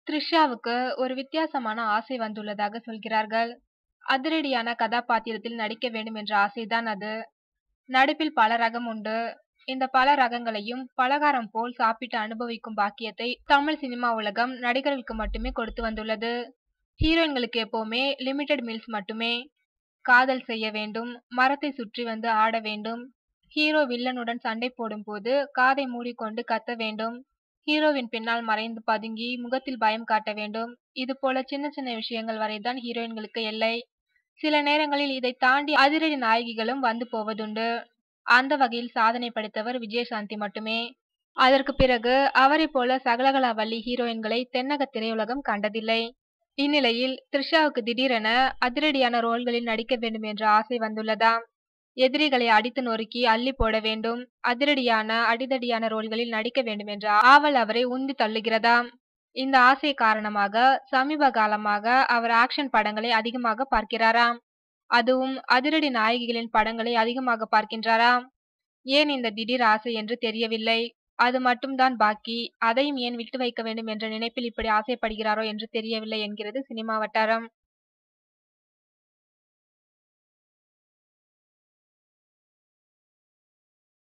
த்ரிஷாவுக்கு ஒரு வித்தியாசமான ஆசை வந்துள்ளதாக சொல்கிறார்கள். அதிரடியான கதாபாத்திரத்தில் நடிக்க வேண்டும் என்ற ஆசைதான் அது. நடிப்பில் பல ரகம் உண்டு. இந்த பல ரகங்களையும் பலகாரம் போல் சாப்பிட்டு அனுபவிக்கும் பாக்கியத்தை தமிழ் சினிமா உலகம் நடிகர்களுக்கு மட்டுமே கொடுத்து வந்துள்ளது. ஹீரோயின்களுக்கு எப்பவுமே லிமிடெட் மீல்ஸ் மட்டுமே. காதல் செய்ய வேண்டும், மரத்தை சுற்றி வந்து ஆட வேண்டும், ஹீரோ வில்லனுடன் சண்டை போடும்போது காதை மூடிக்கொண்டு கத்த வேண்டும், ஹீரோவின் பின்னால் மறைந்து பதுங்கி முகத்தில் பயம் காட்ட வேண்டும். இது போல சின்ன சின்ன விஷயங்கள் வரைதான் ஹீரோயின்களுக்கு எல்லை. சில நேரங்களில் இதை தாண்டி அதிரடி நாயகிகளும் வந்து போவதுண்டு. அந்த வகையில் சாதனை படைத்தவர் விஜயசாந்தி மட்டுமே. அதற்கு பிறகு அவரைப் போல சகலகலாவல்லி ஹீரோயின்களை தென்னக திரையுலகம் கண்டதில்லை. இந்நிலையில் த்ரிஷாவுக்கு திடீரென அதிரடியான ரோல்களில் நடிக்க வேண்டும் என்ற ஆசை வந்துள்ளதாம். எதிரிகளை அடித்து நொறுக்கி அள்ளி போட வேண்டும், அதிரடியான அடிதடியான ரோல்களில் நடிக்க வேண்டும் என்ற ஆவல் அவரை உந்தி தள்ளுகிறதாம். இந்த ஆசை காரணமாக சமீப காலமாக அவர் ஆக்ஷன் படங்களை அதிகமாக பார்க்கிறாராம். அதுவும் அதிரடி நாயகிகளின் படங்களை அதிகமாக பார்க்கின்றாராம். ஏன் இந்த திடீர் ஆசை என்று தெரியவில்லை. அது மட்டும் தான் பாக்கி. அதையும் ஏன் விட்டு வைக்க வேண்டும் என்ற நினைப்பில் இப்படி ஆசைப்படுகிறாரோ என்று தெரியவில்லை என்கிறது சினிமா வட்டாரம்.